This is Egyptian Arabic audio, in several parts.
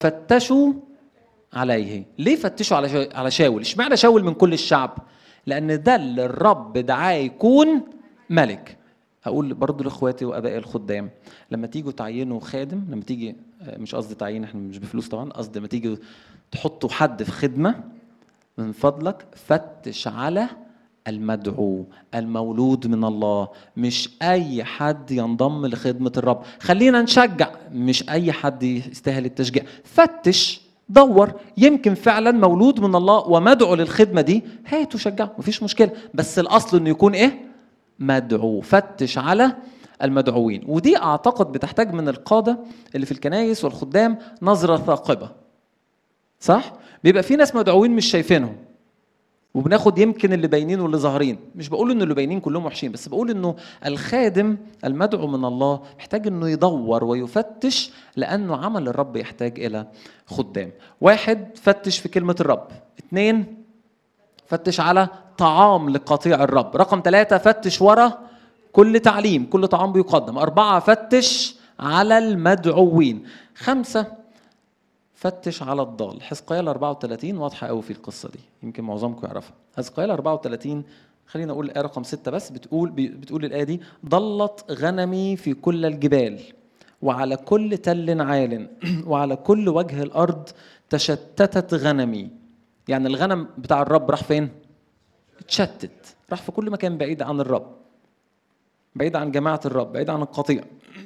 فتشوا عليه ليه فتشوا على شا- على شاول اشمعنى شاول من كل الشعب لان ده اللي الرب دعاه يكون ملك هقول برضو لاخواتي وابائي الخدام لما تيجوا تعينوا خادم لما تيجي آه، مش قصدي تعيين احنا مش بفلوس طبعا قصدي لما تيجي تحطوا حد في خدمه من فضلك فتش على المدعو المولود من الله مش اي حد ينضم لخدمه الرب خلينا نشجع مش اي حد يستاهل التشجيع فتش دور يمكن فعلا مولود من الله ومدعو للخدمه دي هاتوا شجعه مفيش مشكله بس الاصل انه يكون ايه مدعو فتش على المدعوين ودي اعتقد بتحتاج من القاده اللي في الكنايس والخدام نظره ثاقبه صح بيبقى في ناس مدعوين مش شايفينهم وبناخد يمكن اللي باينين واللي ظاهرين مش بقول ان اللي باينين كلهم وحشين بس بقول انه الخادم المدعو من الله محتاج انه يدور ويفتش لانه عمل الرب يحتاج الى خدام واحد فتش في كلمه الرب اثنين فتش على طعام لقطيع الرب رقم ثلاثة فتش ورا كل تعليم كل طعام بيقدم أربعة فتش على المدعوين خمسة فتش على الضال حزقيال 34 واضحة قوي في القصة دي يمكن معظمكم يعرفها حزقيال 34 خلينا نقول الآية رقم ستة بس بتقول بتقول الآية دي ضلت غنمي في كل الجبال وعلى كل تل عال وعلى كل وجه الأرض تشتتت غنمي يعني الغنم بتاع الرب راح فين؟ اتشتت راح في كل مكان بعيد عن الرب بعيد عن جماعة الرب بعيد عن القطيع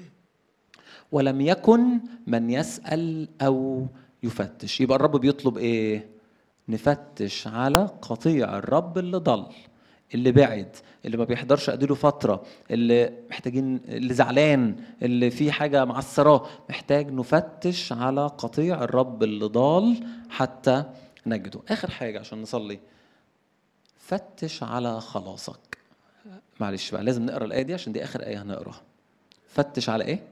ولم يكن من يسأل أو يفتش يبقى الرب بيطلب إيه؟ نفتش على قطيع الرب اللي ضل اللي بعد اللي ما بيحضرش اديله فتره اللي محتاجين اللي زعلان اللي في حاجه معسراه محتاج نفتش على قطيع الرب اللي ضال حتى نجده اخر حاجه عشان نصلي فتش على خلاصك معلش بقى لازم نقرا الايه دي عشان دي اخر ايه هنقراها فتش على ايه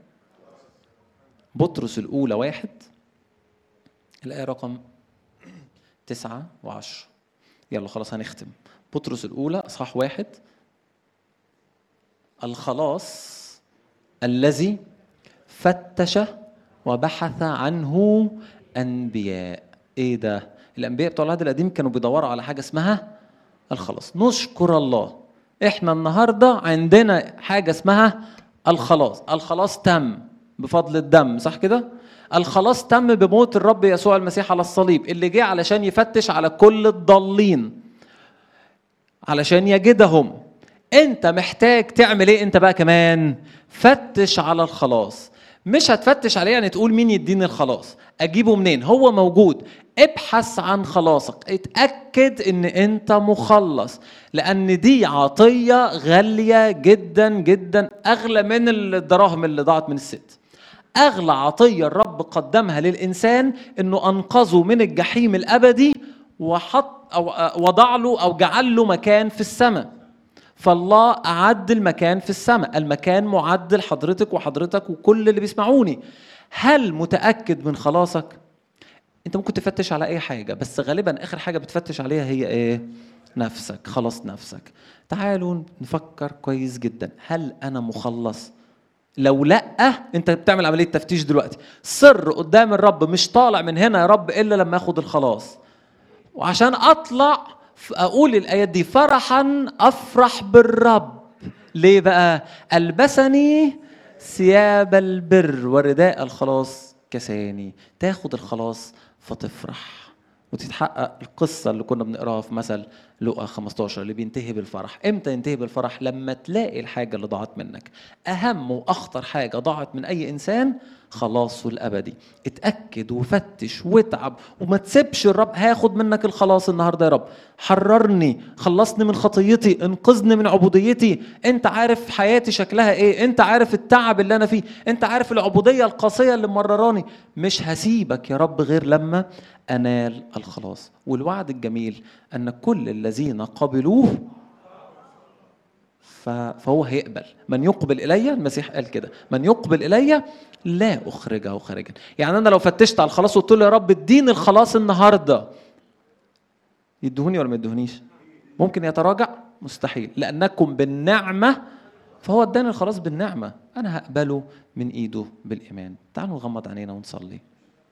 بطرس الاولى واحد الايه رقم تسعة وعشرة يلا خلاص هنختم بطرس الأولى أصحاح واحد الخلاص الذي فتش وبحث عنه أنبياء إيه ده؟ الأنبياء بتوع العهد القديم كانوا بيدوروا على حاجة اسمها الخلاص نشكر الله إحنا النهاردة عندنا حاجة اسمها الخلاص الخلاص تم بفضل الدم صح كده؟ الخلاص تم بموت الرب يسوع المسيح على الصليب اللي جه علشان يفتش على كل الضالين علشان يجدهم انت محتاج تعمل ايه انت بقى كمان فتش على الخلاص مش هتفتش عليه يعني تقول مين يديني الخلاص اجيبه منين هو موجود ابحث عن خلاصك اتاكد ان انت مخلص لان دي عطيه غاليه جدا جدا اغلى من الدراهم اللي ضاعت من الست اغلى عطيه الرب قدمها للانسان انه انقذه من الجحيم الابدي وحط او وضع له او جعل له مكان في السماء فالله اعد المكان في السماء المكان معد لحضرتك وحضرتك وكل اللي بيسمعوني هل متاكد من خلاصك انت ممكن تفتش على اي حاجه بس غالبا اخر حاجه بتفتش عليها هي ايه نفسك خلاص نفسك تعالوا نفكر كويس جدا هل انا مخلص لو لا انت بتعمل عمليه تفتيش دلوقتي سر قدام الرب مش طالع من هنا يا رب الا لما اخد الخلاص وعشان اطلع اقول الايات دي فرحا افرح بالرب ليه بقى البسني ثياب البر ورداء الخلاص كساني تاخد الخلاص فتفرح وتتحقق القصه اللي كنا بنقراها في مثل لقا 15 اللي بينتهي بالفرح امتى ينتهي بالفرح لما تلاقي الحاجه اللي ضاعت منك اهم واخطر حاجه ضاعت من اي انسان خلاصه الابدي اتاكد وفتش واتعب وما تسيبش الرب هاخد منك الخلاص النهارده يا رب حررني خلصني من خطيتي انقذني من عبوديتي انت عارف حياتي شكلها ايه انت عارف التعب اللي انا فيه انت عارف العبوديه القاسيه اللي مرراني مش هسيبك يا رب غير لما انال الخلاص والوعد الجميل ان كل الذين قبلوه فهو هيقبل من يقبل الي المسيح قال كده من يقبل الي لا اخرجه خارجا يعني انا لو فتشت على الخلاص وقلت له يا رب اديني الخلاص النهارده يدهوني ولا ما يدهونيش ممكن يتراجع مستحيل لانكم بالنعمه فهو اداني الخلاص بالنعمه انا هقبله من ايده بالايمان تعالوا نغمض عينينا ونصلي